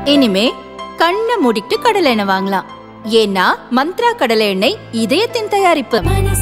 இனிமே கண்ணை மூடிட்டு கடலை எண்ணெய் வாங்கலாம் ஏன்னா மந்த்ரா கடலை எண்ணெய் இதயத்தின் தயாரிப்பு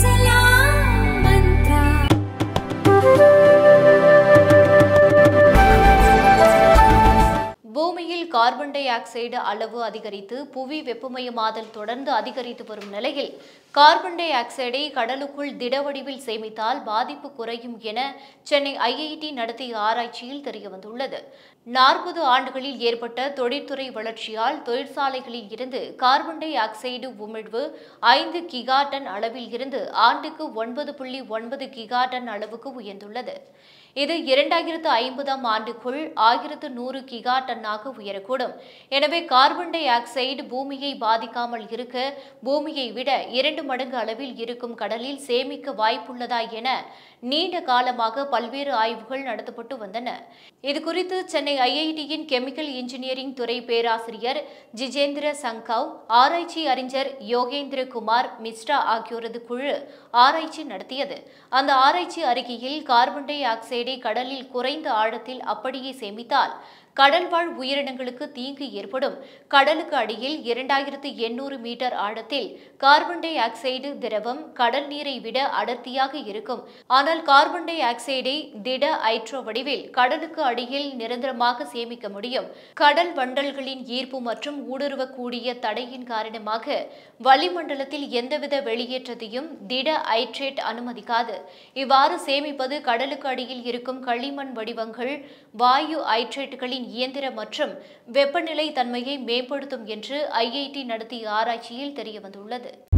பூமியில் கார்பன் டை ஆக்சைடு அளவு அதிகரித்து புவி வெப்பமயமாதல் தொடர்ந்து அதிகரித்து வரும் நிலையில் கார்பன் டை ஆக்சைடை கடலுக்குள் திடவடிவில் சேமித்தால் பாதிப்பு குறையும் என சென்னை ஐஐடி நடத்திய ஆராய்ச்சியில் தெரியவந்துள்ளது நாற்பது ஆண்டுகளில் ஏற்பட்ட தொழிற்துறை வளர்ச்சியால் தொழிற்சாலைகளில் இருந்து கார்பன் டை ஆக்சைடு உமிழ்வு ஐந்து கிகா டன் அளவில் இருந்து ஆண்டுக்கு ஒன்பது புள்ளி ஒன்பது கிகா டன் அளவுக்கு உயர்ந்துள்ளது இது இரண்டாயிரத்து ஐம்பதாம் ஆண்டுக்குள் ஆயிரத்து நூறு கிகா டன்னாக உயரக்கூடும் எனவே கார்பன் டை ஆக்சைடு பூமியை பாதிக்காமல் இருக்க பூமியை விட இரண்டு மடங்கு அளவில் இருக்கும் கடலில் சேமிக்க வாய்ப்புள்ளதா என நீண்ட காலமாக பல்வேறு ஆய்வுகள் நடத்தப்பட்டு வந்தன இதுகுறித்து சென்னை ஐஐடியின் கெமிக்கல் இன்ஜினியரிங் துறை பேராசிரியர் ஜிஜேந்திர சங்கவ் ஆராய்ச்சி அறிஞர் யோகேந்திர குமார் மிஸ்ரா ஆகியோரது குழு ஆராய்ச்சி நடத்தியது அந்த ஆராய்ச்சி அறிக்கையில் கார்பன் டை ஆக்சைடை கடலில் குறைந்த ஆழத்தில் அப்படியே சேமித்தால் கடல்வாழ் உயிரினங்களுக்கு தீங்கு ஏற்படும் கடலுக்கு அடியில் இரண்டாயிரத்து எண்ணூறு மீட்டர் ஆழத்தில் கார்பன் டை ஆக்சைடு திரவம் கடல் நீரை விட அடர்த்தியாக இருக்கும் ஆனால் கார்பன் டை ஆக்சைடை திட ஐட்ரோ வடிவில் கடலுக்கு அடியில் நிரந்தரமாக சேமிக்க முடியும் கடல் வண்டல்களின் ஈர்ப்பு மற்றும் ஊடுருவக்கூடிய தடையின் காரணமாக வளிமண்டலத்தில் எந்தவித வெளியேற்றத்தையும் திட ஐட்ரேட் அனுமதிக்காது இவ்வாறு சேமிப்பது கடலுக்கு அடியில் இருக்கும் களிமண் வடிவங்கள் வாயு ஐட்ரேட்டுகளின் இயந்திர மற்றும் வெப்பநிலை தன்மையை மேம்படுத்தும் என்று ஐஐடி நடத்திய ஆராய்ச்சியில் தெரியவந்துள்ளது